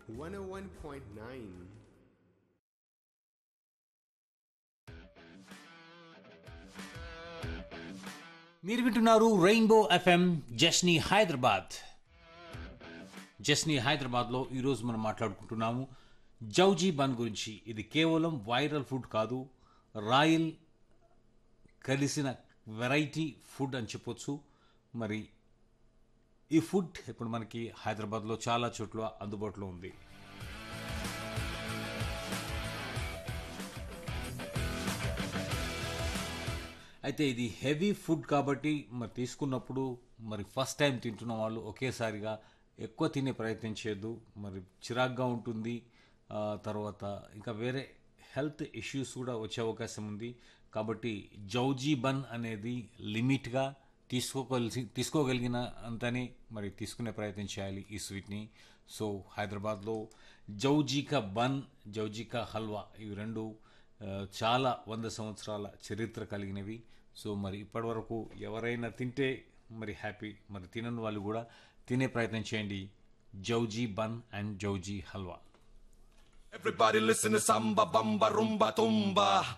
101.9. మీరు వింటున్నారు rainbow FM జస్నీ హైదరాబాద్ జస్నీ హైదరాబాద్లో ఈరోజు మనం మాట్లాడుకుంటున్నాము జౌజీ బన్ గురించి ఇది కేవలం వైరల్ ఫుడ్ కాదు రాయల్ కలిసిన వెరైటీ ఫుడ్ అని చెప్పొచ్చు మరి ఈ ఫుడ్ ఇప్పుడు మనకి హైదరాబాద్లో చాలా చోట్ల అందుబాటులో ఉంది అయితే ఇది హెవీ ఫుడ్ కాబట్టి మరి తీసుకున్నప్పుడు మరి ఫస్ట్ టైం తింటున్న వాళ్ళు ఒకేసారిగా ఎక్కువ తినే ప్రయత్నం చేయొద్దు మరి చిరాగ్గా ఉంటుంది ఆ, తర్వాత ఇంకా వేరే హెల్త్ ఇష్యూస్ కూడా వచ్చే అవకాశం ఉంది కాబట్టి జౌజీ బన్ అనేది లిమిట్గా తీసుకోగలిసి తీసుకోగలిగిన అంతనే మరి తీసుకునే ప్రయత్నం చేయాలి ఈ స్వీట్ని సో హైదరాబాద్లో జౌజీకా బన్ జౌజీకా హల్వా ఇవి రెండు ఆ, చాలా వంద సంవత్సరాల చరిత్ర కలిగినవి సో మరి ఇప్పటివరకు ఎవరైనా తింటే మరి హ్యాపీ మరి తినని వాళ్ళు కూడా తినే ప్రయత్నం చేయండి జౌజీ బన్ అండ్ జౌజీ హల్వా Everybody listen to samba, bamba, rumba, tumba.